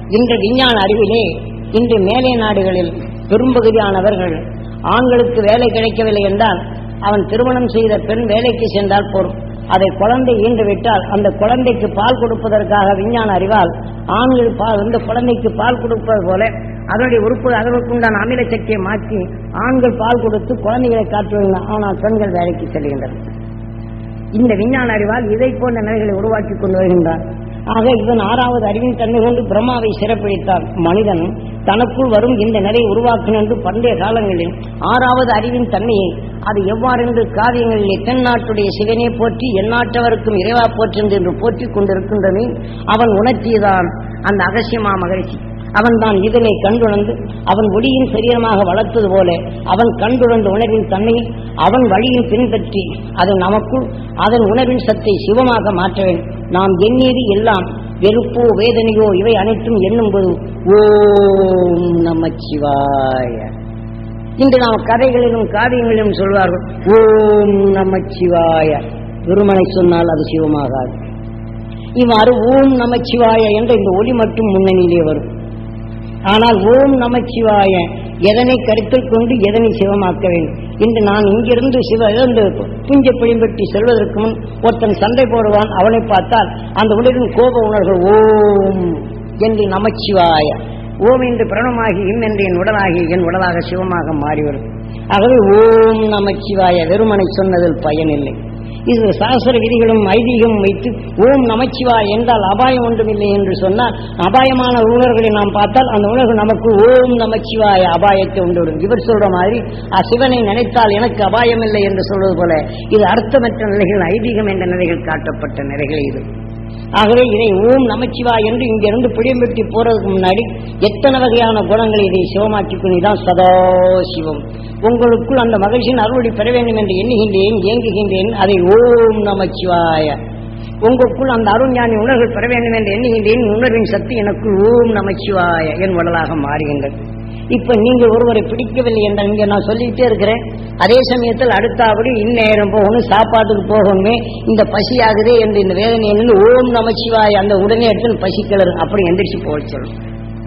இன்று விஞ்ஞான அறிவிலே இன்று மேலை நாடுகளில் பெரும்பகுதியானவர்கள் ஆண்களுக்கு வேலை கிடைக்கவில்லை என்றால் அவன் திருமணம் செய்த பெண் வேலைக்கு சென்றால் போரும் அதை குழந்தை ஈன்று விட்டால் அந்த குழந்தைக்கு பால் கொடுப்பதற்காக விஞ்ஞான அறிவால் ஆண்கள் பால் இந்த குழந்தைக்கு பால் கொடுப்பது போல அதனுடைய உறுப்பு அதற்குண்டான அமில சக்தியை மாற்றி ஆண்கள் பால் கொடுத்து குழந்தைகளை காட்டுவாங்க ஆனால் பெண்கள் வேலைக்கு செல்கின்றனர் இந்த விஞ்ஞான அறிவால் இதை போன்ற நிலைகளை உருவாக்கி கொண்டு வருகின்றான் ஆக இவன் ஆறாவது அறிவின் தன்மை கொண்டு பிரம்மாவை சிறப்பிடித்தான் மனிதன் தனக்குள் வரும் இந்த நிலையை உருவாக்கும் என்று பண்டைய காலங்களில் ஆறாவது அறிவின் தன்மையை அது எவ்வாறென்று காவியங்களிலே தென்னாட்டுடைய சிவனே போற்றி எந்நாட்டவருக்கும் இறைவா போற்றென்று என்று போற்றிக் கொண்டிருக்கின்றமே அவன் உணர்த்தியதான் அந்த அகசியமா மகிழ்ச்சி அவன் தான் இதனை கண்டுணர்ந்து அவன் ஒளியின் சரீரமாக வளர்த்தது போல அவன் கண்டுணர்ந்த உணர்வின் தன்மையை அவன் வழியில் பின்பற்றி அது நமக்குள் அதன் உணர்வின் சத்தை சிவமாக மாற்ற வேண்டும் நாம் எண்ணியது எல்லாம் வெறுப்போ வேதனையோ இவை அனைத்தும் எண்ணும்போது ஓம் நமச்சிவாய இன்று நாம் கதைகளிலும் காவியங்களிலும் சொல்வார்கள் ஓம் நமச்சிவாய வெறுமனை சொன்னால் அது சிவமாகாது இவ்வாறு ஓம் நமச்சிவாய என்ற இந்த ஒளி மட்டும் முன்னணியிலே வரும் ஆனால் ஓம் நமச்சிவாய எதனை கருத்தில் கொண்டு எதனை சிவமாக்க வேண்டும் இன்று நான் இங்கிருந்து சிவ இருந்து புஞ்ச பிடிம்பட்டி செல்வதற்கு முன் ஒருத்தன் சண்டை போடுவான் அவனை பார்த்தால் அந்த உணர்வின் கோப உணர்வு ஓம் என்று நமச்சிவாய ஓம் என்று பிரணமாகி இம் என்று என் உடலாகி என் உடலாக சிவமாக மாறிவரும் ஆகவே ஓம் நமச்சிவாய வெறுமனை சொன்னதில் பயனில்லை இது சாஸ்திர விதிகளும் ஐதீகமும் வைத்து ஓம் நமச்சிவாய் என்றால் அபாயம் ஒன்றுமில்லை என்று சொன்னால் அபாயமான உணர்வுகளை நாம் பார்த்தால் அந்த உணர்வு நமக்கு ஓம் நமச்சிவாய அபாயத்தை உண்டுவிடும் இவர் சொல்ற மாதிரி "ஆ, சிவனை நினைத்தால் எனக்கு அபாயம் இல்லை என்று சொல்வது போல இது அர்த்தமற்ற நிலைகள் ஐதீகம் என்ற நிலைகள் காட்டப்பட்ட நிலைகள் இது ஆகவே இதை ஓம் நமச்சிவாய் என்று இங்கிருந்து பிடிம்பெட்டி போறதுக்கு முன்னாடி எத்தனை வகையான குணங்களை இதை சிவமாக்கிக் கொண்டுதான் சதா சிவம் உங்களுக்குள் அந்த மகிழ்ச்சியின் அருளை பெற வேண்டும் என்று எண்ணுகின்றேன் ஏங்குகின்றேன் அதை ஓம் நமச்சிவாய உங்களுக்குள் அந்த அருஞானி உணர்வுகள் பெற வேண்டும் என்று எண்ணுகின்றேன் உணர்வின் சக்தி எனக்கு ஓம் நமச்சிவாய என் உடலாக மாறுகின்றது இப்ப நீங்க ஒருவரை பிடிக்கவில்லை என்ற இங்க நான் சொல்லிட்டே இருக்கிறேன் அதே சமயத்தில் அடுத்தாபடி இந்நேரம் போகணும் சாப்பாட்டுக்கு போகணுமே இந்த பசி ஆகுதே என்று இந்த வேதனை என்னன்னு ஓம் நமச்சிவாய அந்த உடனே எடுத்து பசி கிளறு அப்படி எந்திரிச்சு போக சொல்லணும்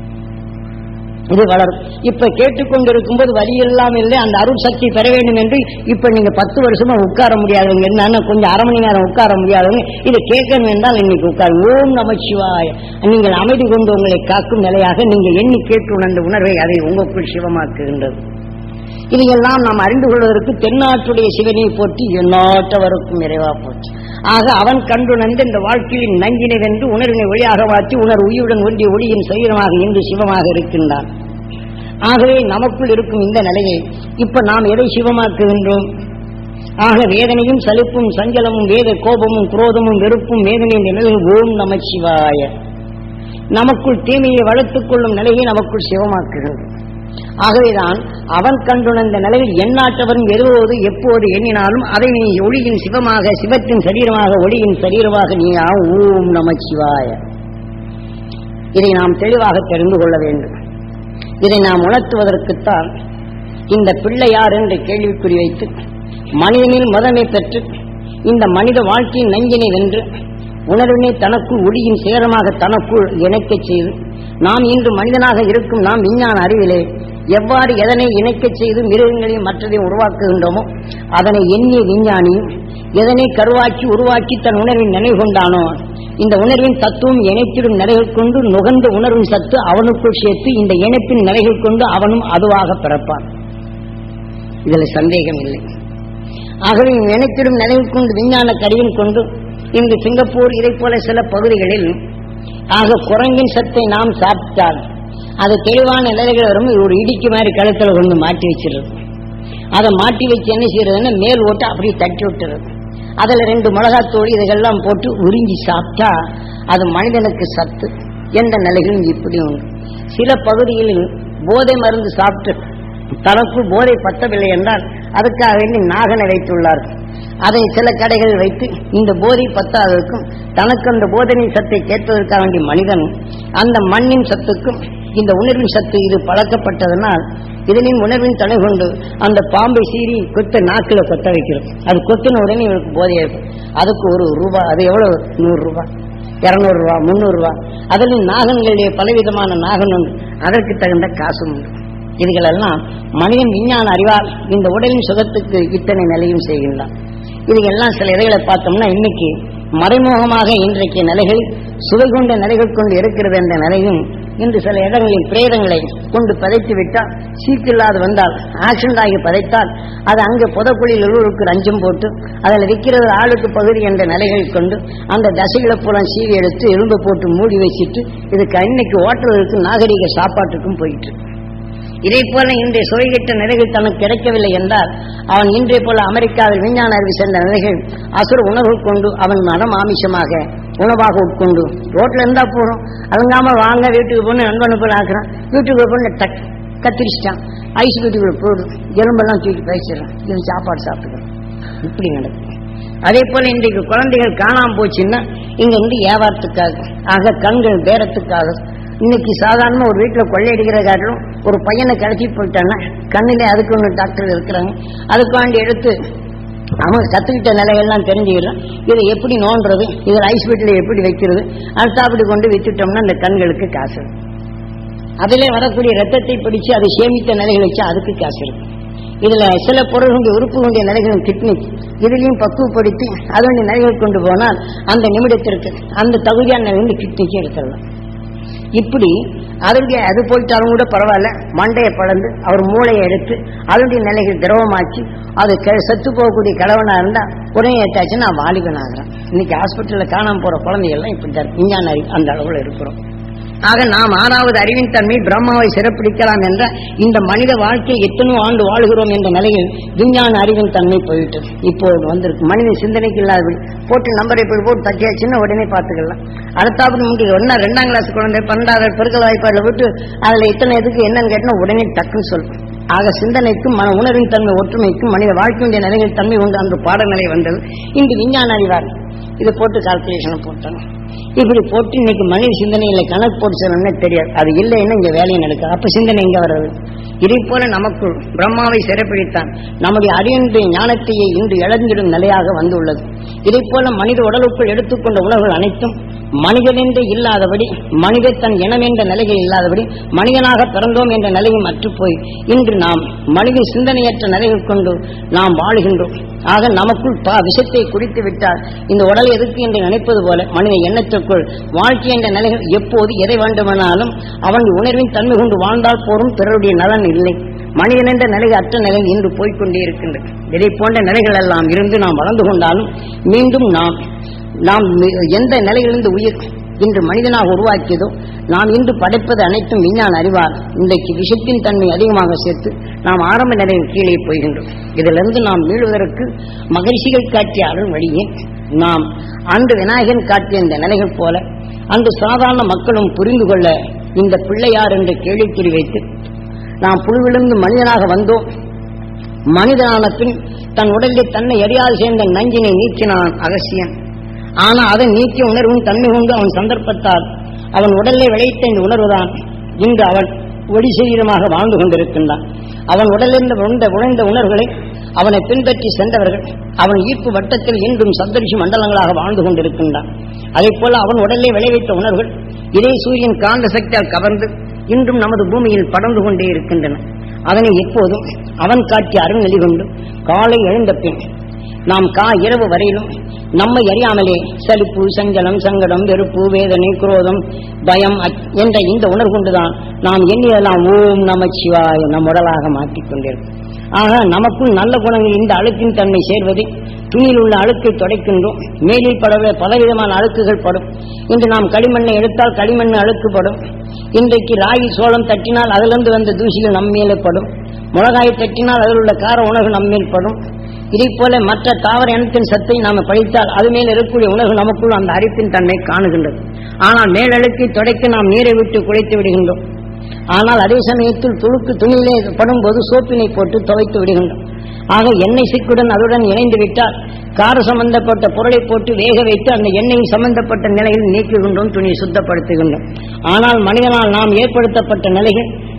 இது வளரும் இப்ப கேட்டுக்கொண்டிருக்கும் போது வழி எல்லாம் இல்லை அந்த அருள் சக்தி பெற வேண்டும் என்று இப்ப நீங்க பத்து வருஷமா உட்கார முடியாதவங்க என்னன்னா கொஞ்சம் அரை மணி நேரம் உட்கார முடியாதவங்க இதை கேட்கணும் என்றால் இன்னைக்கு உட்கார் ஓம் நமச்சிவாய நீங்கள் அமைதி கொண்டு உங்களை காக்கும் நிலையாக நீங்கள் எண்ணி கேட்டு உணர்ந்த உணர்வை அதை உங்களுக்குள் சிவமாக்குகின்றது இதையெல்லாம் நாம் அறிந்து கொள்வதற்கு தென்னாட்டுடைய சிவனை போற்றி எந்நாட்டவருக்கும் இறைவா போற்றி ஆக அவன் கண்டுணர்ந்து இந்த வாழ்க்கையின் நஞ்சினை வென்று உணர்வினை ஒளியாக மாற்றி உணர் உயிருடன் ஒன்றிய ஒளியின் சரீரமாக இன்று சிவமாக இருக்கின்றான் ஆகவே நமக்குள் இருக்கும் இந்த நிலையை இப்ப நாம் எதை சிவமாக்குகின்றோம் ஆக வேதனையும் சலிப்பும் சஞ்சலமும் வேத கோபமும் குரோதமும் வெறுப்பும் வேதனை என்ற நிலையில் ஓம் நமச்சிவாய நமக்குள் தீமையை வளர்த்துக் கொள்ளும் நிலையை நமக்குள் சிவமாக்குகிறது ஆகவேதான் அவன் கண்டுணர்ந்த நிலையில் எண்ணாட்டவரும் எதுவோது எப்போது எண்ணினாலும் அதை நீ ஒளியின் சிவமாக சிவத்தின் சரீரமாக ஒளியின் சரீரமாக நீ ஆ ஓம் நமச்சிவாய இதை நாம் தெளிவாக தெரிந்து கொள்ள வேண்டும் இதை நாம் உணர்த்துவதற்குத்தான் இந்த பிள்ளையார் என்று கேள்விக்குறி வைத்து மனிதனில் முதன்மை பெற்று இந்த மனித வாழ்க்கையின் நஞ்சினை வென்று உணர்வினை தனக்குள் ஒளியின் சேரமாக தனக்குள் இணைக்கச் செய்து நாம் இன்று மனிதனாக இருக்கும் நாம் விஞ்ஞான அறிவிலே எவ்வாறு எதனை இணைக்கச் செய்து மிருகங்களையும் மற்றதையும் உருவாக்குகின்றோமோ அதனை எண்ணிய விஞ்ஞானியும் எதனை கருவாக்கி உருவாக்கி தன் உணர்வின் நினைவு கொண்டானோ இந்த உணர்வின் தத்துவம் இணைத்திடும் நிலைகள் கொண்டு நுகர்ந்த உணர்வின் சத்து அவனுக்குள் சேர்த்து இந்த இணைப்பின் நிலைகள் கொண்டு அவனும் அதுவாக பிறப்பான் இதில் சந்தேகம் இல்லை ஆகவே நினைத்திடும் நிலைகள் கொண்டு விஞ்ஞான கருவின் கொண்டு இன்று சிங்கப்பூர் இதை போல சில பகுதிகளில் ஆக குரங்கின் சத்தை நாம் சாப்பிட்டால் அது தெளிவான நிலைகள் வரும் ஒரு இடிக்கு மாதிரி கழுத்துல கொண்டு மாட்டி வச்சிருது அதை மாட்டி வச்சு என்ன செய்யறதுன்னா மேல் ஓட்டு அப்படியே தட்டி விட்டுறது அதுல ரெண்டு மிளகாத்தூள் இதுகெல்லாம் போட்டு உறிஞ்சி சாப்பிட்டா அது மனிதனுக்கு சத்து என்ற நிலைகளும் இப்படி உண்டு சில பகுதிகளில் போதை மருந்து சாப்பிட்டு தனக்குள் போதை பத்தவில்லை என்றால் அதுக்காக வேண்டி நாகனை வைத்துள்ளார்கள் அதை சில கடைகளில் வைத்து இந்த போதை பத்தாததற்கும் தனக்கு அந்த போதனை சத்தை கேட்பதற்காக வேண்டிய மனிதன் அந்த மண்ணின் சத்துக்கும் இந்த உணர்வின் சத்து இது பழக்கப்பட்டதனால் இதனின் உணர்வின் தலை கொண்டு அந்த பாம்பை சீறி கொத்த நாக்கில் கொத்த வைக்கிறோம் அது கொத்தின உடனே இவருக்கு போதையா இருக்கும் அதுக்கு ஒரு ரூபாய் அது எவ்வளவு நூறு ரூபாய் இருநூறு ரூபா முந்நூறு ரூபா அதிலும் நாகன்களுடைய பலவிதமான நாகன் உண்டு அதற்கு தகுந்த காசும் உண்டு இதுகளெல்லாம் மனிதன் விஞ்ஞான அறிவால் இந்த உடலின் சுகத்துக்கு இத்தனை நிலையும் செய்கின்றான் இதுகெல்லாம் சில இதைகளை பார்த்தோம்னா இன்னைக்கு மறைமுகமாக இன்றைக்கு நிலைகள் சுவை கொண்ட நிலைகள் கொண்டு இருக்கிறது என்ற நிலையும் இன்று சில இடங்களில் பிரேதங்களை கொண்டு பதைத்து விட்டால் சீக்கில்லாது வந்தால் ஆக்சிடென்ட் ஆகி பதைத்தால் அது அங்கே புதக்குழியில் உள்ளூருக்கு ரஞ்சம் போட்டு அதில் விற்கிறது ஆளுக்கு பகுதி என்ற நிலைகள் கொண்டு அந்த தசைகளை பூரா சீவி எடுத்து எலும்பு போட்டு மூடி வச்சிட்டு இதுக்கு இன்னைக்கு ஓட்டலுக்கு நாகரிக சாப்பாட்டுக்கும் போயிட்டு இதை போல இன்றைய சுவைகிட்ட நிலைகள் தனக்கு கிடைக்கவில்லை என்றால் அவன் இன்றைய போல அமெரிக்காவில் விஞ்ஞான அறிவு சேர்ந்த நிலைகள் அசுர உணவு கொண்டு அவன் மனம் ஆமிஷமாக உணவாக உட்கொண்டு ரோட்ல இருந்தா போறோம் அலங்காம வாங்க வீட்டுக்கு போன நண்பனு போல ஆக்குறான் வீட்டுக்கு போன டக் கத்திரிச்சிட்டான் ஐஸ் வீட்டுக்குள்ள போடும் எலும்பெல்லாம் தூக்கி பேசிடுறான் இது சாப்பாடு சாப்பிட்டுக்கிறோம் இப்படி நடக்கும் அதே போல இன்றைக்கு குழந்தைகள் காணாம போச்சுன்னா இங்க வந்து வியாபாரத்துக்காக ஆக கண்கள் பேரத்துக்காக இன்னைக்கு சாதாரண ஒரு வீட்டுல கொள்ளையடிக்கிற காட்டிலும் ஒரு பையனை கடத்தி போயிட்டான்னா கண்ணிலே அதுக்கு ஒன்று டாக்டர் இருக்கிறாங்க அதுக்காண்டி எடுத்து அவன் கத்துக்கிட்ட நிலைகள்லாம் தெரிஞ்சுக்கிறான் இதை எப்படி நோண்டுறது இதில் ஐஸ் வீட்டில் எப்படி வைக்கிறது அடுத்தாப்படி கொண்டு வித்துட்டோம்னா அந்த கண்களுக்கு காசு அதிலே வரக்கூடிய ரத்தத்தை பிடிச்சு அதை சேமித்த நிலைகள் வச்சா அதுக்கு காசு இருக்கு இதுல சில பொருள்களுடைய உறுப்புகளுடைய நிலைகளும் கிட்னி இதுலயும் பக்குவப்படுத்தி அதனுடைய நிலைகள் கொண்டு போனால் அந்த நிமிடத்திற்கு அந்த தகுதியான நிலையிலிருந்து கிட்னிக்கு எடுத்துடலாம் இப்படி அதனுடைய அது போயிட்டாலும் கூட பரவாயில்ல மண்டையை பழந்து அவர் மூளையை எடுத்து அதனுடைய நிலைகள் திரவமாக்கி அது கெ- செத்து போகக்கூடிய கிழவனா இருந்தா உடனே ஏத்தாச்சு நான் வாலிபன் ஆகிறேன் இன்னைக்கு ஹாஸ்பிட்டல்ல காணாம போற குழந்தைகள்லாம் இப்படி தான் விஞ்ஞான அறிவு அந்த அளவுல இருக்கிறோம் ஆக நாம் ஆறாவது அறிவின் தன்மை பிரம்மாவை சிறப்பிடிக்கலாம் என்ற இந்த மனித வாழ்க்கை எத்தனோ ஆண்டு வாழ்கிறோம் என்ற நிலையில் விஞ்ஞான அறிவின் தன்மை போயிட்டு இப்போ வந்திருக்கு மனித சிந்தனைக்கு இல்லாதபடி போட்டு நம்பரை இப்படி போட்டு தட்டியாச்சுன்னா உடனே பார்த்துக்கலாம் அடுத்தாப்புல முடியும் ஒன்னா ரெண்டாம் கிளாஸ் குழந்தை பன்னெண்டாவது பெருக்கல் வாய்ப்பாடுல விட்டு அதுல இத்தனை எதுக்கு என்னன்னு கேட்டா உடனே டக்குன்னு சொல்லும் ஆக சிந்தனைக்கும் மன உணர்வின் தன்மை ஒற்றுமைக்கும் மனித வாழ்க்கையுடைய நிலைகள் தன்மை உண்டு அந்த பாடநிலை வந்தது இங்கு விஞ்ஞான அறிவார் இதை போட்டு கால்குலேஷன் போட்டாங்க இப்படி போட்டு இன்னைக்கு மனித சிந்தனையில கணக்கு போட்டு சொல்லணும்னே தெரியாது அது இல்லைன்னா இங்க வேலையை நடக்காது அப்ப சிந்தனை எங்க வர்றது இதை போல நமக்குள் பிரம்மாவை சிறைப்பிடித்தான் நம்முடைய அறிவின் ஞானத்தையே இன்று இழந்திடும் நிலையாக வந்துள்ளது இதை போல மனித உடலுக்குள் எடுத்துக்கொண்ட உணவுகள் அனைத்தும் மனிதனென்று இல்லாதபடி மனித தன் இனம் என்ற நிலையில் இல்லாதபடி மனிதனாக பிறந்தோம் என்ற நிலையும் அற்றுப்போய் இன்று நாம் மனித சிந்தனையற்ற நிலைகள் கொண்டு நாம் வாழுகின்றோம் ஆக நமக்குள் பா விஷத்தை குடித்து விட்டால் இந்த உடல் எதுக்கு என்று நினைப்பது போல மனித எண்ணத்திற்குள் வாழ்க்கை என்ற நிலைகள் எப்போது எதை வேண்டுமானாலும் அவன் உணர்வின் தன்மை கொண்டு வாழ்ந்தால் போரும் பிறருடைய நலன் இல்லை மனிதன் என்ற நிலை அற்ற நிலை இன்று போய்க்கொண்டே இருக்கின்றது இதை போன்ற நிலைகள் எல்லாம் இருந்து நாம் வளர்ந்து கொண்டாலும் மீண்டும் நாம் நாம் மி- எந்த நிலையிலிருந்து உயிர் இன்று மனிதனாக உருவாக்கியதோ நாம் இன்று படைப்பது அனைத்தும் விஞ்ஞான அறிவார் இன்றைக்கு விஷத்தின் தன்மை அதிகமாக சேர்த்து நாம் ஆரம்ப நிலையில் கீழே போகின்றோம் இதிலிருந்து நாம் மீளுவதற்கு மகிழ்ச்சிகள் காட்டிய அருள் வழியே நாம் அன்று விநாயகன் காட்டிய இந்த நிலைகள் போல அன்று சாதாரண மக்களும் புரிந்து கொள்ள இந்த பிள்ளையார் என்ற கேள்விக்குறி வைத்து நாம் புழுவிலிருந்து மனிதனாக வந்தோம் மனிதனான பின் தன் உடலில் தன்னை எரியாது சேர்ந்த நஞ்சினை நீக்கினான் அகசியன் ஆனா அதை நீக்கிய உணர்வும் தன்மை கொண்டு அவன் சந்தர்ப்பத்தால் அவன் உடலை விளைத்த இந்த உணர்வுதான் இன்று அவன் ஒளி சரீரமாக வாழ்ந்து கொண்டிருக்கின்றான் அவன் உடலிருந்து உண்ட உழைந்த உணர்வுகளை அவனை பின்பற்றி சென்றவர்கள் அவன் ஈர்ப்பு வட்டத்தில் இன்றும் சப்தரிஷி மண்டலங்களாக வாழ்ந்து கொண்டிருக்கின்றான் அதே போல அவன் உடலை விளைவித்த உணர்வுகள் இதே சூரியன் காந்த சக்தியால் கவர்ந்து இன்றும் நமது பூமியில் படர்ந்து கொண்டே இருக்கின்றன அதனை எப்போதும் அவன் காட்டிய அருள்நிலை கொண்டு காலை எழுந்த பின் நாம் கா இரவு வரையிலும் நம்மை அறியாமலே சலிப்பு சஞ்சலம் சங்கடம் வெறுப்பு வேதனை குரோதம் பயம் அச்- என்ற இந்த உணர்வு கொண்டுதான் நாம் எண்ணியதெல்லாம் ஓம் நம சிவாய நம் உடலாக மாற்றிக் கொண்டிருக்கும் ஆக நமக்குள் நல்ல குணங்கள் இந்த அழுக்கின் தன்மை சேர்வது துணியில் உள்ள அழுக்கை துடைக்கின்றோம் மேலில் படவே பலவிதமான அழுக்குகள் படும் இன்று நாம் களிமண்ணை எடுத்தால் களிமண் அழுக்குப்படும் இன்றைக்கு ராகி சோளம் தட்டினால் அதிலிருந்து வந்த தூசிகள் நம்மேலே படும் மிளகாய் தட்டினால் அதில் உள்ள கார உணவு நம்மேல் படும் இதை போல மற்ற தாவர இனத்தின் சத்தை நாம பழித்தால் அது மேல் இருக்கக்கூடிய உணர்வு நமக்குள் அந்த அரிப்பின் தன்மை காணுகின்றது ஆனால் மேலழுக்கை துடைக்க நாம் நீரை விட்டு குழைத்து விடுகின்றோம் ஆனால் அதே சமயத்தில் துளுக்கு துணியிலே படும்போது சோப்பினை போட்டு துவைத்து விடுகின்றோம் ஆக எண்ணெய் சிக்குடன் அதுடன் இணைந்து விட்டால் கார சம்பந்தப்பட்ட பொருளை போட்டு வேக வைத்து அந்த எண்ணெய் சம்பந்தப்பட்ட நிலையில் நீக்குகின்றோம் துணியை சுத்தப்படுத்துகின்றோம் ஆனால் மனிதனால் நாம் ஏற்படுத்தப்பட்ட நிலைகள்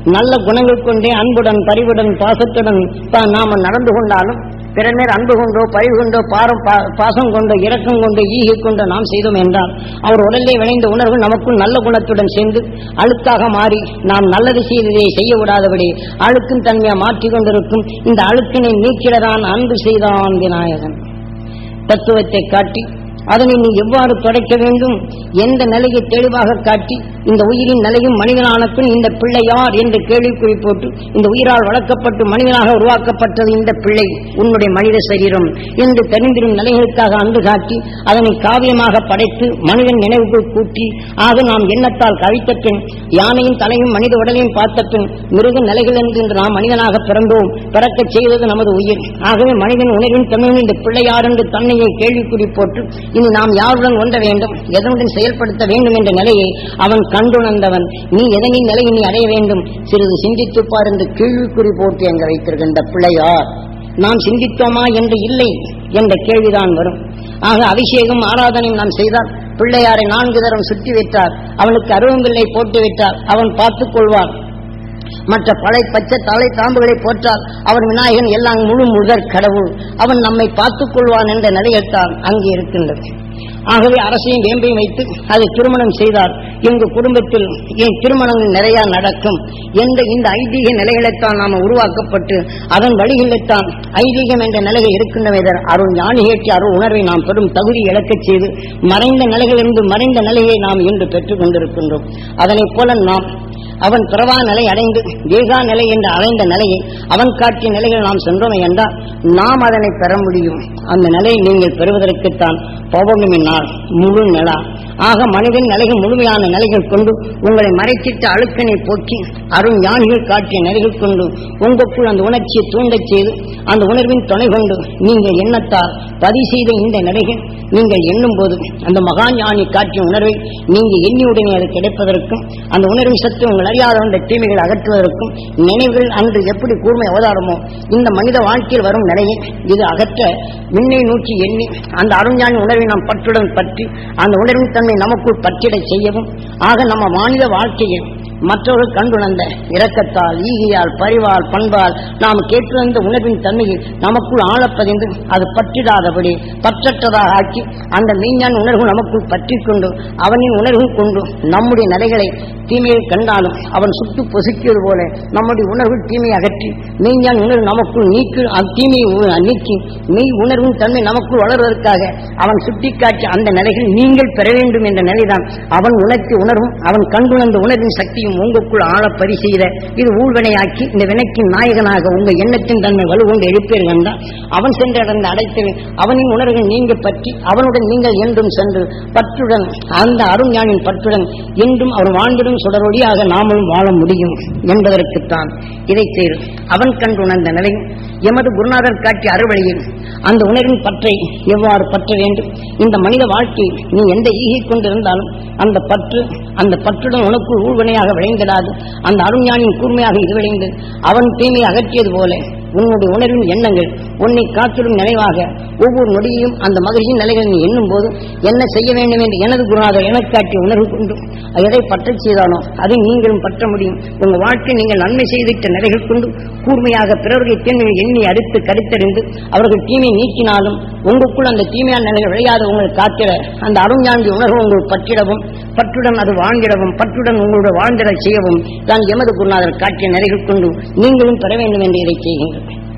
நல்ல குணங்கள் கொண்டே அன்புடன் பரிவுடன் பாசத்துடன் தான் நாம நடந்து கொண்டாலும் பிற நேர் அன்பு கொண்டோ பரிவு கொண்டோ பாரம் பா- பாசம் கொண்டோ இரக்கம் கொண்டோ ஈகை கொண்டோ நாம் செய்தோம் என்றால் அவர் உடலிலே விளைந்த உணர்வு நமக்குள் நல்ல குணத்துடன் சேர்ந்து அழுக்காக மாறி நாம் நல்லது செய்ததை செய்ய விடாதபடி அழுக்கும் தன்மையை மாற்றிக் கொண்டிருக்கும் இந்த அழுக்கினை நீக்கிடதான் அன்பு செய்தான் விநாயகன் தத்துவத்தை காட்டி அதனை நீ எவ்வாறு தொடக்க வேண்டும் எந்த நிலையை தெளிவாக காட்டி இந்த உயிரின் நிலையும் மனிதனான பின் இந்த பிள்ளை யார் என்று கேள்விக்குறி போட்டு இந்த உயிரால் வளர்க்கப்பட்டு மனிதனாக உருவாக்கப்பட்டது இந்த பிள்ளை உன்னுடைய மனித சரீரம் என்று தெரிந்திடும் நிலைகளுக்காக அன்பு காட்டி அதனை காவியமாக படைத்து மனிதன் நினைவுக்குள் கூட்டி ஆக நாம் எண்ணத்தால் கவித்த பின் யானையின் தலையும் மனித உடலையும் பார்த்த பின் மிருக நிலைகள் என்று இன்று நாம் மனிதனாக பிறந்தோம் பிறக்கச் செய்தது நமது உயிர் ஆகவே மனிதன் உணர்வின் தன்மையும் இந்த பிள்ளை யார் என்று தன்னையை கேள்விக்குறி போட்டு இனி நாம் யாருடன் ஒன்ற வேண்டும் எதனுடன் செயல்படுத்த வேண்டும் என்ற நிலையை அவன் கண்டுணர்ந்தவன் நீ எதனின் நிலையை நீ அடைய வேண்டும் சிறிது சிந்தித்துப் பார் என்று கேள்விக்குறி போட்டு அங்க வைத்திருக்கின்ற பிள்ளையார் நாம் சிந்தித்தோமா என்று இல்லை என்ற கேள்விதான் வரும் ஆக அபிஷேகம் ஆராதனையும் நாம் செய்தால் பிள்ளையாரை நான்கு தரம் சுற்றி வைத்தார் அவனுக்கு அருவம்பிள்ளை போட்டு வைத்தார் அவன் பார்த்துக் கொள்வான் மற்ற பழை பச்சை தலை தாம்புகளை போற்றால் அவன் விநாயகன் எல்லாம் முழு முதற் கடவுள் அவன் நம்மை பார்த்துக் கொள்வான் என்ற நிலையத்தான் அங்கே இருக்கின்றது ஆகவே அரசையும் வேம்பையும் வைத்து அதை திருமணம் செய்தார் எங்க குடும்பத்தில் என் திருமணங்கள் நிறைய நடக்கும் என்ற இந்த ஐதீக நிலைகளைத்தான் நாம உருவாக்கப்பட்டு அதன் வழிகளில்தான் ஐதீகம் என்ற நிலைகள் இருக்கின்றவைதர் அருள் ஞானி ஏற்றி அருள் உணர்வை நாம் பெரும் தகுதி இழக்கச் செய்து மறைந்த நிலைகளிலிருந்து மறைந்த நிலையை நாம் இன்று பெற்றுக் கொண்டிருக்கின்றோம் அதனைப் போல நாம் அவன் பிறவா நிலை அடைந்து வேகா நிலை என்று அடைந்த நிலையை அவன் காட்டிய நிலைகள் நாம் சென்றோம் என்றால் நாம் அதனை பெற முடியும் அந்த நிலையை நீங்கள் பெறுவதற்குத்தான் பௌர்ணமி நாள் முழு நிலா ஆக மனிதன் நிலைகள் முழுமையான நிலைகள் கொண்டு உங்களை மறைத்திட்ட அழுக்கனை போக்கி அருண் ஞானிகள் காட்டிய நிலைகள் கொண்டு உங்களுக்குள் அந்த உணர்ச்சியை தூண்டச் செய்து அந்த உணர்வின் துணை கொண்டு நீங்கள் எண்ணத்தால் பதிவு செய்த இந்த நிலைகள் நீங்கள் எண்ணும் போது அந்த மகா ஞானி காட்டிய உணர்வை நீங்கள் எண்ணியுடனே அது கிடைப்பதற்கும் அந்த உணர்வின் சத்து உங்கள் அறியாத அந்த தீமைகளை அகற்றுவதற்கும் நினைவுகள் அன்று எப்படி கூர்மை அவதாரமோ இந்த மனித வாழ்க்கையில் வரும் நிலையை இது அகற்ற விண்ணை நோக்கி எண்ணி அந்த அருஞானி உணர்வை நாம் பற்றுடன் பற்றி அந்த உணர்வின் தன்மை நமக்குள் பற்றிடச் செய்யவும் ஆக நம்ம மாநில வாழ்க்கையில் மற்றவர்கள் கண்டுணர்ந்த இரக்கத்தால் ஈகையால் பரிவால் பண்பால் நாம் கேட்டு வந்த உணர்வின் தன்மையை நமக்குள் ஆழப்பதிந்து அது பற்றிடாதபடி பற்றற்றதாக ஆக்கி அந்த மெய்ஞான உணர்வு நமக்குள் பற்றிக் கொண்டு அவனின் உணர்வு கொண்டு நம்முடைய நிலைகளை தீமையை கண்டாலும் அவன் சுட்டு பொசுக்கியது போல நம்முடைய உணர்வு தீமையை அகற்றி மெய்ஞான உணர்வு நமக்குள் நீக்கி அந்த தீமையை உ- நீக்கி மெய் உணர்வின் தன்மை நமக்குள் வளர்வதற்காக அவன் சுட்டிக்காட்டி அந்த நிலைகள் நீங்கள் பெற வேண்டும் என்ற நிலைதான் அவன் உணர்த்தி உணர்வும் அவன் கண்டுணர்ந்த உணர்வின் சக்தியும் உங்களுக்குள் ஆழ பரிசெய்த இது ஊழ்வினையாக்கி இந்த வினைக்கின் நாயகனாக உங்க எண்ணத்தின் தன்மை வலுகொண்டு எழுப்பீர்கள் என்றால் அவன் சென்றடைந்த அடைத்து அவனின் உணர்வுகள் நீங்க பற்றி அவனுடன் நீங்கள் என்றும் சென்று பற்றுடன் அந்த அருஞானின் பற்றுடன் என்றும் அவர் வாழ்ந்திடும் சுடரொளியாக நாமளும் வாழ முடியும் என்பதற்குத்தான் இதை செய்து அவன் கண்டு உணர்ந்த நிலையும் எமது குருநாதர் காட்டிய அறுவழியில் அந்த உணர்வின் பற்றை எவ்வாறு பற்ற வேண்டும் இந்த மனித வாழ்க்கை நீ எந்த ஈகை கொண்டிருந்தாலும் அந்த பற்று அந்த பற்றுடன் உனக்கு ஊழ்வினையாக விளைந்திடாது அந்த அருஞானின் கூர்மையாக இது விளைந்து அவன் தீமையை அகற்றியது போல உன்னுடைய உணர்வின் எண்ணங்கள் உன்னை காத்திடும் நினைவாக ஒவ்வொரு நொடியும் அந்த மகிழ்ச்சியின் நிலைகளை நீ எண்ணும் போது என்ன செய்ய வேண்டும் என்று எனது குருநாதர் எனக்கு காட்டிய உணர்வு கொண்டு எதை பற்றச் செய்தானோ அதை நீங்களும் பற்ற முடியும் உங்க வாழ்க்கை நீங்கள் நன்மை செய்திட்ட நிலைகள் கொண்டு கூர்மையாக பிறருடைய தீமையை எண்ணி அறுத்து கருத்தறிந்து அவர்கள் தீமையை நீக்கினாலும் உங்களுக்குள் அந்த தீமையான நிலைகள் விளையாத உங்களை காத்திட அந்த அருஞாண்டி உணர்வு உங்கள் பற்றிடவும் பற்றுடன் அது வாழ்ந்திடவும் பற்றுடன் உங்களுடைய வாழ்ந்திடச் செய்யவும் தான் எமது குருநாதர் காட்டிய நிலைகள் கொண்டு நீங்களும் பெற வேண்டும் என்று இதை செய்கின்றது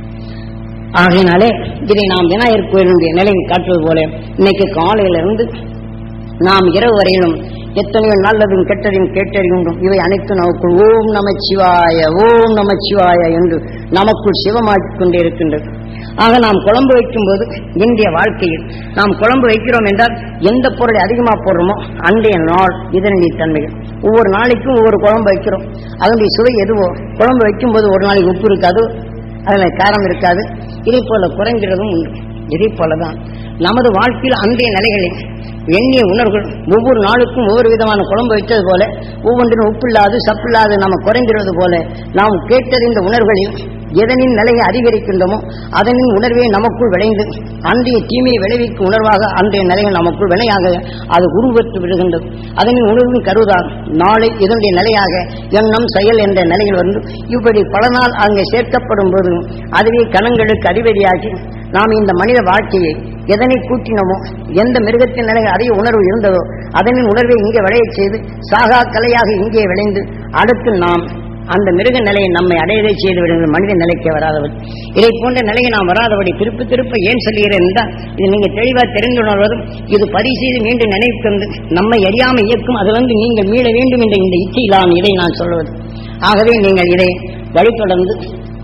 ஆகையினாலே இதை நாம் விநாயகர் கோயிலுடைய நிலையை காட்டுவது போல இன்னைக்கு காலையிலிருந்து நாம் இரவு வரையிலும் எத்தனையோ நல்லதும் கெட்டதையும் கேட்டறிகின்றோம் இவை அனைத்தும் நமக்குள் ஓம் நம சிவாய ஓம் நம சிவாய என்று நமக்குள் சிவமாக்கிக் கொண்டே இருக்கின்றது ஆக நாம் குழம்பு வைக்கும்போது இந்திய வாழ்க்கையில் நாம் குழம்பு வைக்கிறோம் என்றால் எந்த பொருளை அதிகமாக போடுறோமோ அன்றைய நாள் இதனுடைய தன்மைகள் ஒவ்வொரு நாளைக்கும் ஒவ்வொரு குழம்பு வைக்கிறோம் அதனுடைய சுவை எதுவோ குழம்பு வைக்கும்போது ஒரு நாளைக்கு உப்பு இருக்காது அதில் காரம் இருக்காது இதே போல குறைங்கிறதும் உண்டு இதே போலதான் நமது வாழ்க்கையில் அன்றைய நிலைகளில் எண்ணிய உணர்வுகள் ஒவ்வொரு நாளுக்கும் ஒவ்வொரு விதமான குழம்பு வைத்தது போல ஒவ்வொன்றிനും உப்பில்லாது சப்பில்லாது நம்ம குறைந்திருவது போல நாம் கேட்டறிந்த உணர்வுகளில் எதனின் நிலையை அதிகரிக்கின்றோமோ அதனின் உணர்வே நமக்குள் விளைந்து அன்றைய தீமையை விளைவிக்கும் உணர்வாக அன்றைய நிலைகள் நமக்குள் வினையாக அது உருவெற்று விடுகின்றது அதனின் உணர்வின் கருதான் நாளை இதனுடைய நிலையாக எண்ணம் செயல் என்ற நிலையில் வந்து இப்படி பல நாள் அங்கே சேர்க்கப்படும் போது அதுவே கணங்களுக்கு அதிபதியாகி நாம் இந்த மனித வாழ்க்கையை எதனை கூட்டினோமோ எந்த மிருகத்தின் நிலை அதிக உணர்வு இருந்ததோ அதனின் உணர்வை இங்கே விளையச் செய்து சாகா கலையாக இங்கே விளைந்து அடுத்து நாம் அந்த மிருக நிலையை நம்மை அடையதை செய்து விடுகிற மனித நிலைக்கு வராதபடி இதை போன்ற நிலையை நாம் வராதபடி திருப்ப திருப்ப ஏன் சொல்கிறேன் என்றால் இது நீங்க தெளிவாக தெரிந்துணர்வதும் இது பதிவு செய்து மீண்டும் நினைவு தந்து நம்மை அறியாமல் இயக்கும் அதிலிருந்து நீங்கள் மீள வேண்டும் என்ற இந்த இச்சையிலான இதை நான் சொல்வது ஆகவே நீங்கள் இதை வழித்தொடர்ந்து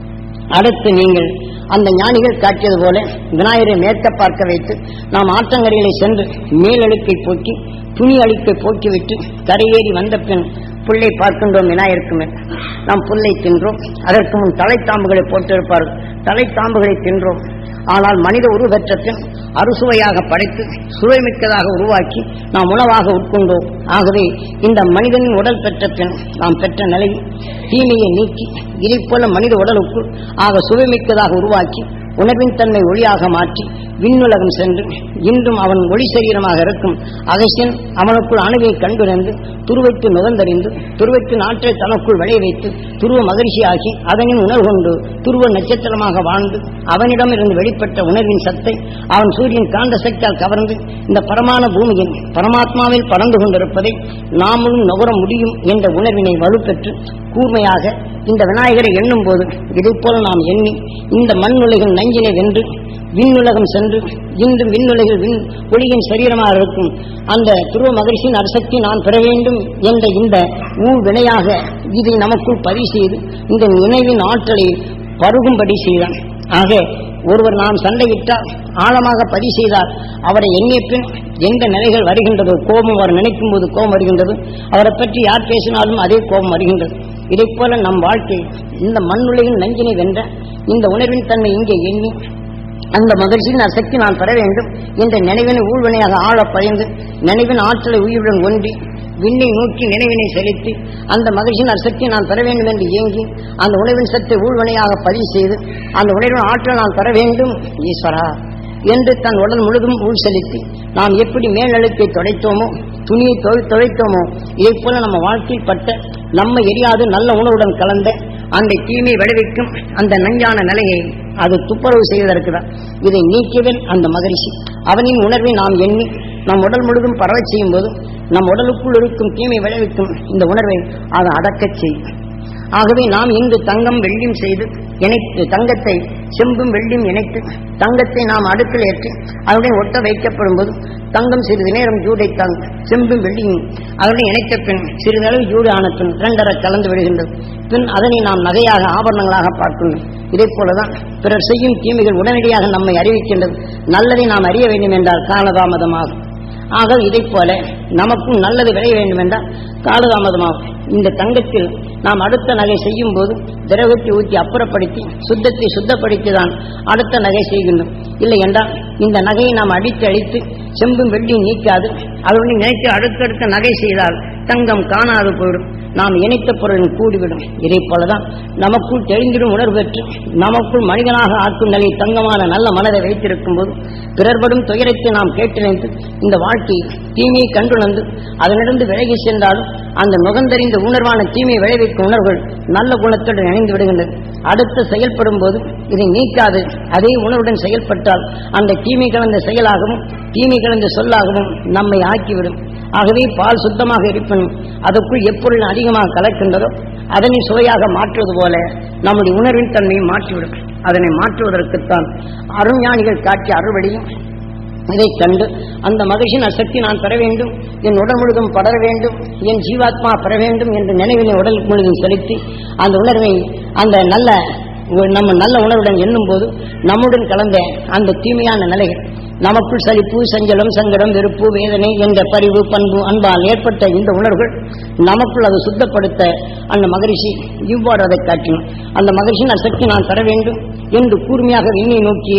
அடுத்து நீங்கள் அந்த ஞானிகள் காட்டியது போல விநாயகரை மேற்க பார்க்க வைத்து நாம் ஆற்றங்கரைகளை சென்று மேலழுக்கை போக்கி துணி அழுக்கை போக்கிவிட்டு கரையேறி வந்த பின் புல்லை பார்க்கின்றோம் விநாயகருக்கு மேல் நாம் புல்லை தின்றோம் அதற்கு முன் தலைத்தாம்புகளை போட்டிருப்பார்கள் தலைத்தாம்புகளை தின்றோம் ஆனால் மனித உருவற்ற பின் அறுசுவையாக படைத்து சுவைமிக்கதாக உருவாக்கி நாம் உணவாக உட்கொண்டோம் ஆகவே இந்த மனிதனின் உடல் பெற்ற பின் நாம் பெற்ற நிலை தீமையை நீக்கி இதைப் போல மனித உடலுக்குள் ஆக சுவைமிக்கதாக உருவாக்கி உணர்வின் தன்மை ஒளியாக மாற்றி விண்ணுலகம் சென்று இன்றும் அவன் ஒளி சரீரமாக இருக்கும் அகசியன் அவனுக்குள் அணுவை கண்டுணர்ந்து துருவைத்து நுகர்ந்தறிந்து துருவத்தின் ஆற்றை தனக்குள் விளைய வைத்து துருவ மகிழ்ச்சியாகி அதனின் உணர்வு கொண்டு துருவ நட்சத்திரமாக வாழ்ந்து அவனிடமிருந்து வெளிப்பட்ட உணர்வின் சத்தை அவன் சூரியன் காந்த சக்தியால் கவர்ந்து இந்த பரமான பூமியில் பரமாத்மாவில் பறந்து கொண்டிருப்பதை நாமும் நுகர முடியும் என்ற உணர்வினை வலுப்பெற்று கூர்மையாக இந்த விநாயகரை எண்ணும் போது இதைப்போல நாம் எண்ணி இந்த மண்ணுலகின் நஞ்சினை வென்று விண்ணுலகம் சென்று இன்றும் விண்ணுலகில் விண் ஒளியின் சரீரமாக இருக்கும் அந்த துருவ மகிழ்ச்சியின் அரசக்தி நான் பெற வேண்டும் என்ற இந்த ஊ வினையாக இதை நமக்குள் பதிவு செய்து இந்த நினைவின் ஆற்றலை பருகும்படி செய்தான் ஆக ஒருவர் நாம் சண்டையிட்டால் ஆழமாக பதிவு செய்தால் அவரை எண்ணிய பின் எந்த நிலைகள் வருகின்றதோ கோபம் அவர் நினைக்கும் போது கோபம் வருகின்றது அவரை பற்றி யார் பேசினாலும் அதே கோபம் வருகின்றது இதைப் போல நம் வாழ்க்கை இந்த மண்ணுலகின் நஞ்சினை வென்ற இந்த உணர்வின் தன்மை இங்கே எண்ணி அந்த மகிழ்ச்சியின் சக்தி நான் பெற வேண்டும் என்ற நினைவினை ஊழ்வினையாக ஆழ பயந்து நினைவின் ஆற்றலை உயிருடன் ஒன்றி விண்ணை நோக்கி நினைவினை செலுத்தி அந்த மகிழ்ச்சியின் சக்தி நான் பெற வேண்டும் என்று இயங்கி அந்த உணவின் சத்தை ஊழ்வினையாக பதிவு செய்து அந்த உணர்வின் ஆற்றல் நான் பெற வேண்டும் ஈஸ்வரா என்று தன் உடல் முழுதும் உள் செலுத்தி நாம் எப்படி மேலழுத்தை தொடைத்தோமோ துணியை தொழி தொலைத்தோமோ இதைப் போல நம்ம வாழ்க்கையில் பட்ட நம்ம எரியாது நல்ல உணவுடன் கலந்த அந்த தீமை விளைவிக்கும் அந்த நஞ்சான நிலையை அது துப்புரவு செய்வதற்கு தான் இதை நீக்கியவன் அந்த மகரிஷி அவனின் உணர்வை நாம் எண்ணி நம் உடல் முழுதும் பரவச் செய்யும் போது நம் உடலுக்குள் இருக்கும் தீமை விளைவிக்கும் இந்த உணர்வை அதை அடக்கச் செய்யும் ஆகவே நாம் இங்கு தங்கம் வெள்ளியும் செய்து இணைத்து தங்கத்தை செம்பும் வெள்ளியும் இணைத்து தங்கத்தை நாம் அடுக்கில் ஏற்றி அதனுடன் ஒட்ட வைக்கப்படும் போது தங்கம் சிறிது நேரம் ஜூடை தாங்க செம்பும் வெள்ளியும் அதனுடன் இணைத்த பின் சிறிதளவு ஜூடு ஆன பின் இரண்டரை கலந்து விடுகின்றது பின் அதனை நாம் நகையாக ஆபரணங்களாக பார்க்கணும் இதைப் போலதான் பிறர் செய்யும் தீமைகள் உடனடியாக நம்மை அறிவிக்கின்றது நல்லதை நாம் அறிய வேண்டும் என்றால் காலதாமதமாகும் ஆக இதைப் போல நமக்கும் நல்லது விளைய வேண்டும் என்றால் காலதாமதமாகும் இந்த தங்கத்தில் நாம் அடுத்த நகை செய்யும் போது திரவத்தை ஊற்றி அப்புறப்படுத்தி சுத்தத்தை சுத்தப்படுத்தி தான் அடுத்த நகை செய்கின்றோம் இல்லை என்றால் இந்த நகையை நாம் அடித்து அடித்து செம்பும் வெள்ளியும் நீக்காது அதனுடன் நினைத்து அடுத்தடுத்த நகை செய்தால் தங்கம் காணாது போயிடும் நாம் இணைத்த பொருளின் கூடிவிடும் இதைப் போலதான் நமக்குள் தெரிந்திடும் உணர்வு பெற்று நமக்குள் மனிதனாக ஆக்கும் நிலை தங்கமான நல்ல மனதை வைத்திருக்கும் போது பிறர்படும் துயரத்தை நாம் கேட்டிணைந்து இந்த வாழ்க்கை தீமையை கண்டுணர்ந்து அதனிடந்து விலகி சென்றாலும் அந்த நுகர்ந்தறிந்த உணர்வான தீமையை விளைவிக்கும் உணர்வுகள் நல்ல குணத்துடன் இணைந்து விடுகின்றது அடுத்து செயல்படும் போது இதை நீக்காது அதே உணர்வுடன் செயல்பட்டால் அந்த தீமை கலந்த செயலாகவும் தீமை கலந்த சொல்லாகவும் நம்மை ஆக்கிவிடும் ஆகவே பால் சுத்தமாக இருப்பினும் அதற்குள் எப்பொருள் அதிகமாக கலக்கின்றதோ அதனை சுவையாக மாற்றுவது போல நம்முடைய உணர்வின் தன்மையை மாற்றிவிடும் அதனை மாற்றுவதற்குத்தான் அருஞானிகள் காட்டிய அறுவடியும் இதைக் கண்டு அந்த மகிழ்ச்சியின் சக்தி நான் பெற வேண்டும் என் உடல் முழுதும் படர வேண்டும் என் ஜீவாத்மா பெற வேண்டும் என்ற நினைவினை உடல் முழுதும் செலுத்தி அந்த உணர்வை அந்த நல்ல நம்ம நல்ல உணர்வுடன் எண்ணும் போது நம்முடன் கலந்த அந்த தீமையான நிலைகள் நமக்குள் சலிப்பு சஞ்சலம் சங்கடம் வெறுப்பு வேதனை என்ற பரிவு பண்பு அன்பால் ஏற்பட்ட இந்த உணர்வுகள் நமக்குள் அதை சுத்தப்படுத்த அந்த மகரிஷி இவ்வாறு அதை காட்டினோம் அந்த மகரிஷின் சக்தி நான் பெற வேண்டும் என்று கூர்மையாக விண்ணை நோக்கி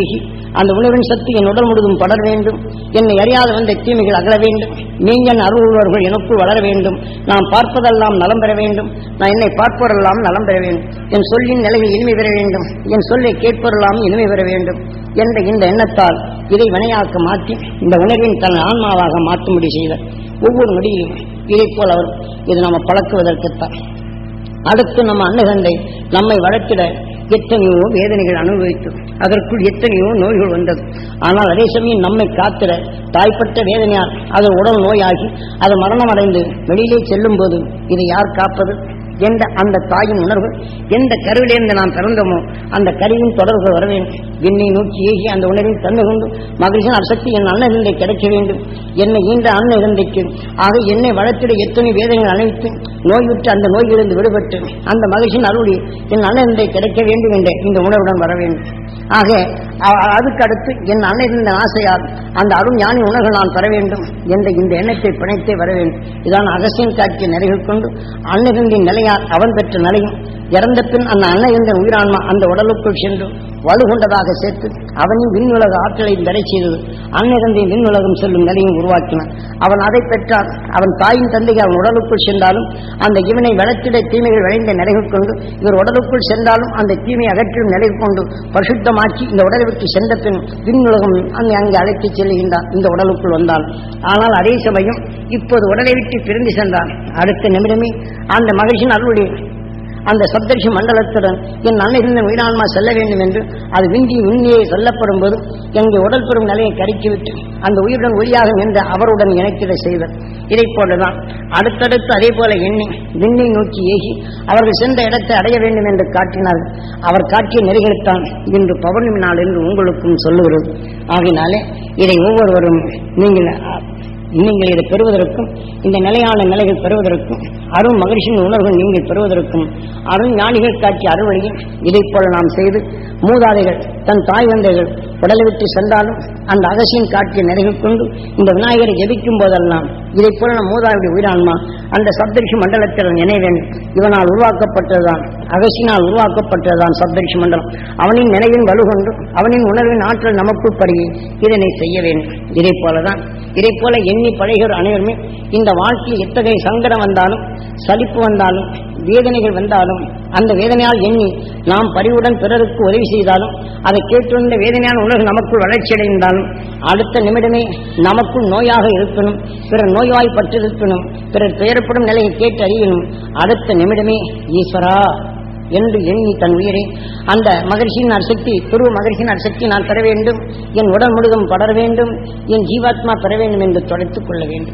அந்த உணர்வின் சக்தி என் உடல் முழுதும் படர வேண்டும் என்னை அறியாத வந்த தீமைகள் அகல வேண்டும் நீங்கள் அருள்வர்கள் எனக்குள் வளர வேண்டும் நான் பார்ப்பதெல்லாம் நலம் பெற வேண்டும் நான் என்னை பார்ப்பவரெல்லாம் நலம் பெற வேண்டும் என் சொல்லின் நிலையில் இனிமை பெற வேண்டும் என் சொல்லை கேட்பவரெல்லாம் இனிமை பெற வேண்டும் என்ற இந்த எண்ணத்தால் இதை வினையாக்க மாற்றி இந்த உணர்வின் தன் ஆன்மாவாக மாற்றும்படி செய்தார் ஒவ்வொரு நொடியிலும் இதை போல் அவர் இது நாம் பழக்குவதற்குத்தான் அடுத்து நம்ம அன்னகண்டை நம்மை வளர்த்திட எத்தனையோ வேதனைகள் அனுபவித்து அதற்குள் எத்தனையோ நோய்கள் வந்தது ஆனால் அதே சமயம் நம்மை காத்திட தாய்ப்பட்ட வேதனையால் அது உடல் நோயாகி அது மரணம் அடைந்து வெளியிலே செல்லும் போது இதை யார் காப்பது என்ற அந்த தாயின் உணர்வு எந்த கருவிலிருந்து நாம் பிறந்தோமோ அந்த கருவின் தொடர்பு வர வேண்டும் என்னை நோக்கி ஏகி அந்த உணர்வில் தந்து கொண்டு மகிழ்ச்சியின் அசக்தி என் அன்னகந்தை கிடைக்க வேண்டும் என்னை ஈன்ற அன்னகந்தைக்கு ஆக என்னை வளர்த்திட எத்தனை வேதங்கள் அனைத்து நோய்விட்டு அந்த நோயிலிருந்து விடுபட்டு அந்த மகிழ்ச்சியின் அருளி என் அன்னகந்தை கிடைக்க வேண்டும் என்ற இந்த உணர்வுடன் வர வேண்டும் ஆக அ- அதுக்கு அடுத்து என் அன்னையின் ஆசையால் அந்த அருண் ஞானி உணர்வு நான் பெற வேண்டும் என்ற இந்த எண்ணத்தை பிணைத்தே வர வேண்டும் இதான் அகசியம் காட்சிய நிலைகள் கொண்டு அன்னைகளின் நிலையால் அவன் பெற்ற நிலையும் இறந்த பின் அந்த அன்னையின் உயிரான்மா அந்த உடலுக்குள் சென்று வலுகொண்டதாக சேர்த்து அவனின் விண்ணுலக ஆற்றலை தடை செய்தது அன்னிறந்தை விண்ணுலகம் செல்லும் நிலையும் உருவாக்கினான் அவன் அதை பெற்றான் அவன் தாயின் தந்தைக்கு அவன் உடலுக்குள் சென்றாலும் அந்த இவனை வளர்த்திட தீமைகள் விளைந்த நிலைகள் கொண்டு இவர் உடலுக்குள் சென்றாலும் அந்த தீமை அகற்றும் நிலை கொண்டு பரிசுத்தமாக்கி இந்த உடலை விட்டு சென்ற பின் விண்ணுலகம் அங்கே அங்கே அழைத்துச் செல்கின்றான் இந்த உடலுக்குள் வந்தான் ஆனால் அதே சமயம் இப்போது உடலை விட்டு பிரிந்து சென்றான் அடுத்த நிமிடமே அந்த மகிழ்ச்சியின் அருளுடைய அந்த சப்தரிஷி மண்டலத்துடன் என் அன்னைகளின் உயிரான்மா செல்ல வேண்டும் என்று அது விண்டி விண்ணியை சொல்லப்படும் போது எங்கே உடல் பெறும் நிலையை கருக்கிவிட்டு அந்த உயிருடன் ஒளியாக நின்ற அவருடன் இணைத்திட செய்வர் இதைப் போலதான் அடுத்தடுத்து அதே போல எண்ணி விண்ணை நோக்கி ஏகி அவர்கள் சென்ற இடத்தை அடைய வேண்டும் என்று காட்டினார்கள் அவர் காட்டிய நெறிகளைத்தான் இன்று பௌர்ணமி நாள் என்று உங்களுக்கும் சொல்லுகிறது ஆகினாலே இதை ஒவ்வொருவரும் நீங்கள் நீங்கள் இதை பெறுவதற்கும் இந்த நிலையான நிலைகள் பெறுவதற்கும் அருண் மகிழ்ச்சியின் உணர்வுகள் நீங்கள் பெறுவதற்கும் அருண் ஞானிகள் காட்சிய அறுவழியில் இதைப் போல நாம் செய்து மூதாதைகள் தன் தாய் தந்தைகள் உடலை விட்டு சென்றாலும் அந்த அகசியம் காட்டிய நிலைகள் கொண்டு இந்த விநாயகரை ஜெபிக்கும் போதெல்லாம் இதைப் போல நம் மூதாதையுடைய உயிரான்மா அந்த சப்தரிஷி மண்டலத்தில் நினை வேண்டும் இவனால் உருவாக்கப்பட்டதுதான் அகசியினால் உருவாக்கப்பட்டதுதான் சப்தரிஷி மண்டலம் அவனின் நினைவின் வலுகொண்டு அவனின் உணர்வின் ஆற்றல் நமக்குள் பருகி இதனை செய்ய வேண்டும் இதைப் போலதான் இதைப் போல எண்ணி பழகிற அனைவருமே இந்த வாழ்க்கையில் எத்தகைய சங்கடம் வந்தாலும் சலிப்பு வந்தாலும் வேதனைகள் வந்தாலும் அந்த வேதனையால் எண்ணி நாம் பரிவுடன் பிறருக்கு உதவி செய்தாலும் அதை கேட்டிருந்த வேதனையான உணர்வு நமக்குள் வளர்ச்சியடைந்தாலும் அடுத்த நிமிடமே நமக்குள் நோயாக இருக்கணும் பிறர் நோய்வாய் பற்றிருக்கணும் பிறர் பெயரப்படும் நிலையை கேட்டு அறியணும் அடுத்த நிமிடமே ஈஸ்வரா என்று எண்ணி தன் உயிரை அந்த மகிழ்ச்சியின் அசக்தி துருவ மகிழ்ச்சியின் அசக்தி நான் பெற வேண்டும் என் உடல் முழுதும் படர வேண்டும் என் ஜீவாத்மா பெற வேண்டும் என்று தொலைத்துக் கொள்ள வேண்டும்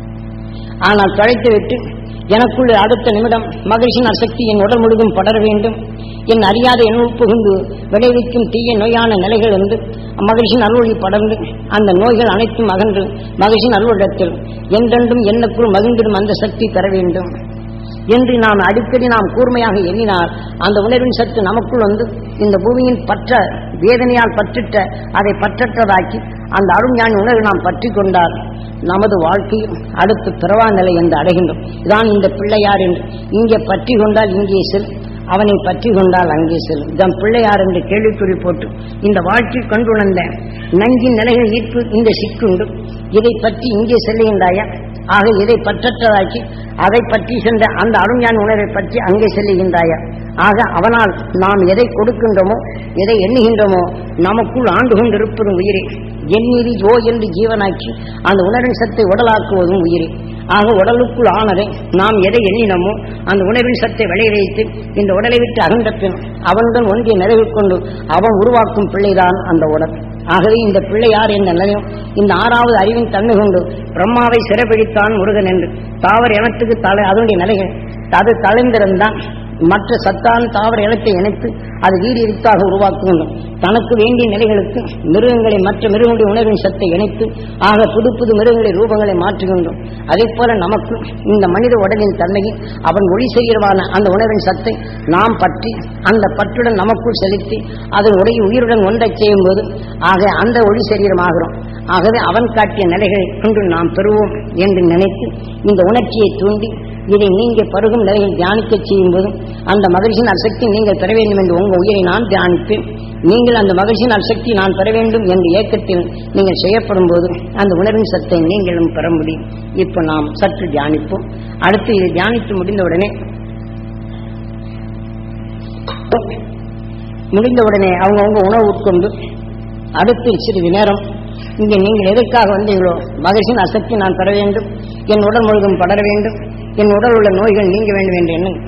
ஆனால் தொலைத்து விட்டு எனக்குள்ள அடுத்த நிமிடம் மகிழ்ச்சியின் அசக்தி என் உடல் முழுதும் படர வேண்டும் என் அறியாத எண்ணுள் புகுந்து விளைவிக்கும் தீய நோயான நிலைகள் இருந்து மகிழ்ச்சியின் அருளொளி படர்ந்து அந்த நோய்கள் அனைத்தும் அகன்று மகிழ்ச்சியின் அருளிடத்தில் என்றென்றும் என்னக்குள் மகிழ்ந்திடும் அந்த சக்தி பெற வேண்டும் என்று நாம் அடிக்கடி நாம் கூர்மையாக எண்ணினால் அந்த உணர்வின் சத்து நமக்குள் வந்து இந்த பூமியின் பற்ற வேதனையால் பற்றிட்ட அதை பற்றற்றதாக்கி அந்த அருஞானி உணர்வை நாம் பற்றி கொண்டால் நமது வாழ்க்கையில் அடுத்து பிறவா நிலை என்று அடைகின்றோம் இதான் இந்த பிள்ளையார் என்று இங்கே பற்றி கொண்டால் இங்கே செல் அவனை பற்றி கொண்டால் அங்கே செல்லும் இதான் பிள்ளையார் என்று கேள்விக்குறி போட்டு இந்த வாழ்க்கை கொண்டுணர்ந்த நங்கின் நிலைகள் ஈர்ப்பு இந்த சிக்குண்டு இதை பற்றி இங்கே செல்லுகின்றாயா ஆக இதை பற்றற்றதாக்கி அதை பற்றி சென்ற அந்த அருஞான் உணர்வை பற்றி அங்கே செல்லுகின்றாயா ஆக அவனால் நாம் எதை கொடுக்கின்றோமோ எதை எண்ணுகின்றோமோ நமக்குள் ஆண்டு கொண்டிருப்பதும் உயிரே எண்ணீரி ஜோ என்று ஜீவனாக்கி அந்த உணர்வின் சத்தை உடலாக்குவதும் உயிரே ஆக உடலுக்குள் ஆனதை நாம் எதை எண்ணினமோ அந்த உணர்வின் சத்தை விளைய வைத்து இந்த உடலை விட்டு அகன்ற பின் அவனுடன் ஒன்றிய நிறைவு கொண்டு அவன் உருவாக்கும் பிள்ளைதான் அந்த உடல் ஆகவே இந்த பிள்ளை யார் என்ற நிலையம் இந்த ஆறாவது அறிவின் தன்மை கொண்டு பிரம்மாவை சிறைபிடித்தான் முருகன் என்று தாவர இனத்துக்கு தலை அதனுடைய நிலைகள் அது தலைந்திருந்தான் மற்ற சத்தான தாவர இனத்தை இணைத்து அது வீடு வித்தாக உருவாக்குகின்றோம் தனக்கு வேண்டிய நிலைகளுக்கு மிருகங்களை மற்ற மிருகங்களுடைய உணர்வின் சத்தை இணைத்து ஆக புது புது மிருகங்களுடைய ரூபங்களை மாற்றுகின்றோம் அதே போல நமக்கு இந்த மனித உடலின் தன்மையில் அவன் ஒளி சரீரமான அந்த உணர்வின் சத்தை நாம் பற்றி அந்த பற்றுடன் நமக்குள் செலுத்தி அதன் உடைய உயிருடன் ஒன்றைச் செய்யும் போது ஆக அந்த ஒளி சரீரமாகிறோம் ஆகவே அவன் காட்டிய நிலைகளை கொண்டு நாம் பெறுவோம் என்று நினைத்து இந்த உணர்ச்சியை தூண்டி இதை நீங்க பருகும் நிலையில் தியானிக்கச் செய்யும் போதும் அந்த மகிழ்ச்சியின் அசக்தி நீங்கள் பெற வேண்டும் என்று உங்கள் உயிரை நான் தியானிப்பேன் நீங்கள் அந்த மகிழ்ச்சியின் அசக்தி நான் பெற வேண்டும் என்ற ஏக்கத்தில் நீங்கள் செய்யப்படும் போது அந்த உணர்வின் சத்தை நீங்களும் பெற முடியும் இப்போ நாம் சற்று தியானிப்போம் அடுத்து இதை தியானித்து முடிந்தவுடனே முடிந்தவுடனே அவங்கவுங்க உணவு உட்கொண்டு அடுத்து சிறிது நேரம் இங்கே நீங்கள் எதற்காக வந்தீங்களோ மகிழ்ச்சியின் அசக்தி நான் பெற வேண்டும் என் உடல் முழுதும் படர வேண்டும் என் உடல் உள்ள நோய்கள் நீங்க வேண்டும் என்று எண்ணுங்க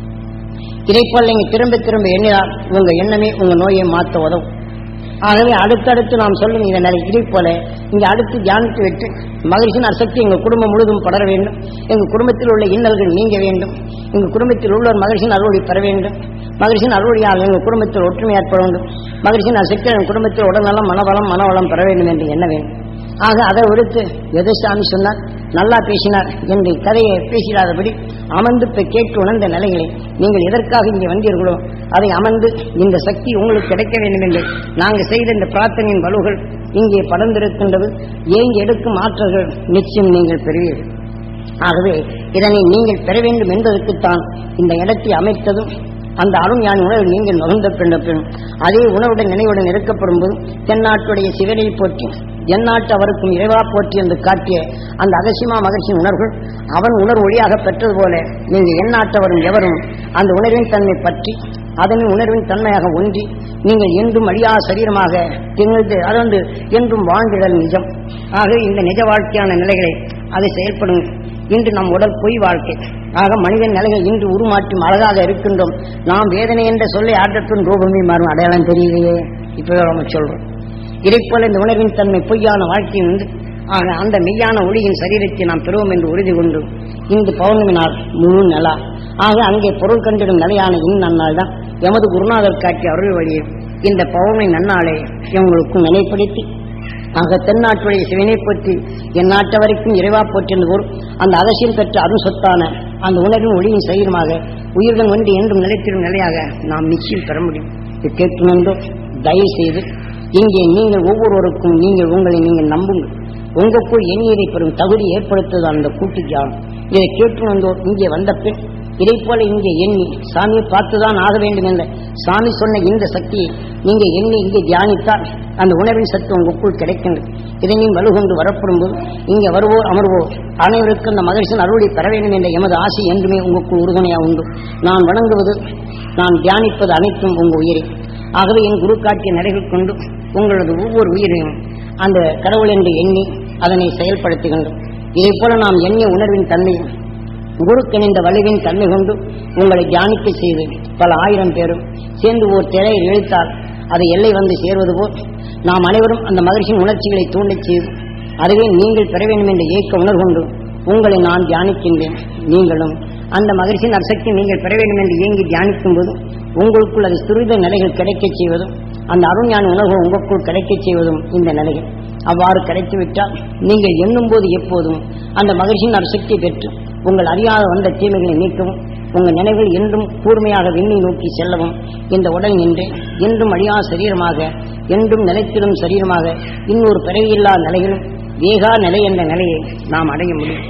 இதைப்போல் நீங்க திரும்ப திரும்ப எண்ணினால் உங்க எண்ணமே உங்க நோயை மாற்ற உதவும் ஆகவே அடுத்தடுத்து நாம் சொல்லும் இந்த நிலை இதை போல இங்க அடுத்து தியானித்து விட்டு மகிழ்ச்சியின் அசக்தி எங்க குடும்பம் முழுதும் படர வேண்டும் எங்க குடும்பத்தில் உள்ள இன்னல்கள் நீங்க வேண்டும் எங்க குடும்பத்தில் உள்ளவர் மகிழ்ச்சியின் அறுவடை பெற வேண்டும் மகிழ்ச்சியின் அறுவடையால் எங்க குடும்பத்தில் ஒற்றுமை ஏற்பட வேண்டும் மகிழ்ச்சியின் அசக்தி எங்கள் குடும்பத்தில் உடல்நலம் மனவளம் மனவளம் பெற வேண்டும் என்று எண்ண வேண்டும் ஆக அதை விடுத்து எதை சாமி சொன்னார் நல்லா பேசினார் என்று கதையை பேசிடாதபடி அமர்ந்து இப்ப கேட்டு உணர்ந்த நிலைகளை நீங்கள் எதற்காக இங்கே வந்தீர்களோ அதை அமர்ந்து இந்த சக்தி உங்களுக்கு கிடைக்க வேண்டும் என்று நாங்கள் செய்த இந்த பிரார்த்தனையின் வலுகள் இங்கே படர்ந்திருக்கின்றது ஏங்கி எடுக்கும் ஆற்றல்கள் நிச்சயம் நீங்கள் பெறுவீர்கள் ஆகவே இதனை நீங்கள் பெற வேண்டும் என்பதற்குத்தான் இந்த இடத்தை அமைத்ததும் அந்த அருண்ஞான உணவு நீங்கள் நுகர்ந்த பின்ன பின் அதே உணவுடன் நினைவுடன் இருக்கப்படும் போது தென்னாட்டுடைய சிவனை போற்றி எந்நாட்டு அவருக்கும் இறைவா போற்றி என்று காட்டிய அந்த அகசியமா மகிழ்ச்சியின் உணர்வுகள் அவன் உணர்வு ஒளியாக பெற்றது போல நீங்கள் எந்நாட்டவரும் எவரும் அந்த உணர்வின் தன்மை பற்றி அதன் உணர்வின் தன்மையாக ஒன்றி நீங்கள் என்றும் அழியா சரீரமாக திகழ்ந்து அதொன்று என்றும் வாழ்ந்திடல் நிஜம் ஆக இந்த நிஜ வாழ்க்கையான நிலைகளை அது செயல்படும் இன்று நம் உடல் பொய் வாழ்க்கை ஆக மனிதன் நிலைகள் இன்று உருமாற்றும் அழகாக இருக்கின்றோம் நாம் வேதனை என்ற சொல்லை ஆற்றத்தின் ரூபமே மாறும் அடையாளம் தெரியலையே இப்பவே நம்ம சொல்றோம் இதைப் போல இந்த உணர்வின் தன்மை பொய்யான வாழ்க்கையின் உண்டு ஆக அந்த மெய்யான ஒளியின் சரீரத்தை நாம் பெறுவோம் என்று உறுதி கொண்டு இன்று பௌர்ணமி நாள் முழு நிலா ஆக அங்கே பொருள் கண்டிடும் நிலையான இந்நன்னாள் தான் எமது குருநாதர் காட்டிய அருள் வழியை இந்த பௌர்ணமி நன்னாளை எங்களுக்கும் நிலைப்படுத்தி ஆக தென்னாட்டுடைய சிவனை போற்றி என் நாட்டு வரைக்கும் இறைவா போற்றி என்று கூறும் அந்த அவசியம் பெற்ற அருள் சொத்தான அந்த உணர்வின் ஒளியின் சரீரமாக உயிருடன் ஒன்று என்றும் நிலைத்திடும் நிலையாக நாம் நிச்சயம் பெற முடியும் இது கேட்கணும் தயவு செய்து இங்கே நீங்கள் ஒவ்வொருவருக்கும் நீங்கள் உங்களை நீங்கள் நம்புங்கள் உங்களுக்குள் எண்ணீரை பெறும் தகுதி ஏற்படுத்துவது அந்த கூட்டு தியானம் இதை கேட்டு வந்தோர் இங்கே வந்த பின் இதை போல இங்கே எண்ணி சாமியை பார்த்துதான் ஆக வேண்டும் என்ற சாமி சொன்ன இந்த சக்தியை நீங்க எண்ணி இங்கே தியானித்தால் அந்த உணர்வின் சத்து உங்களுக்குள் கிடைக்கின்றது இதை நீ வலுகொண்டு வரப்படும் போது இங்கே வருவோர் அமர்வோர் அனைவருக்கும் அந்த மகிழ்ச்சியின் அருளை பெற வேண்டும் என்ற எமது ஆசை என்றுமே உங்களுக்குள் உறுதுணையா உண்டு நான் வணங்குவது நான் தியானிப்பது அனைத்தும் உங்கள் உயிரை ஆகவே என் குரு காட்டிய நடைகள் கொண்டு உங்களது ஒவ்வொரு உயிரையும் அந்த கடவுள் என்று எண்ணி அதனை செயல்படுத்துகின்றோம் இதை போல நாம் எண்ணிய உணர்வின் தன்மையும் குருக்கணிந்த வலுவின் தன்மை கொண்டு உங்களை தியானிக்க செய்து பல ஆயிரம் பேரும் சேர்ந்து ஓர் திரையில் இழுத்தால் அது எல்லை வந்து சேர்வது போல் நாம் அனைவரும் அந்த மகிழ்ச்சியின் உணர்ச்சிகளை தூண்டச் செய்து அதுவே நீங்கள் பெற வேண்டும் என்ற ஏக்க உணர்கொண்டு உங்களை நான் தியானிக்கின்றேன் நீங்களும் அந்த மகிழ்ச்சியின் அசக்தி நீங்கள் பெற வேண்டும் என்று இயங்கி தியானிக்கும் போது உங்களுக்குள் அது துரித நிலைகள் கிடைக்கச் செய்வதும் அந்த அருஞான உணர்வு உங்களுக்குள் கிடைக்கச் செய்வதும் இந்த நிலைகள் அவ்வாறு கிடைத்துவிட்டால் நீங்கள் எண்ணும் போது எப்போதும் அந்த மகிழ்ச்சியின் அசக்தி பெற்று உங்கள் அறியாத வந்த தீமைகளை நீக்கவும் உங்கள் நினைவில் என்றும் கூர்மையாக விண்ணை நோக்கி செல்லவும் இந்த உடல் நின்று என்றும் அழியா சரீரமாக என்றும் நிலைத்திடும் சரீரமாக இன்னொரு பிறவியில்லா நிலையிலும் வேகா நிலை என்ற நிலையை நாம் அடைய முடியும்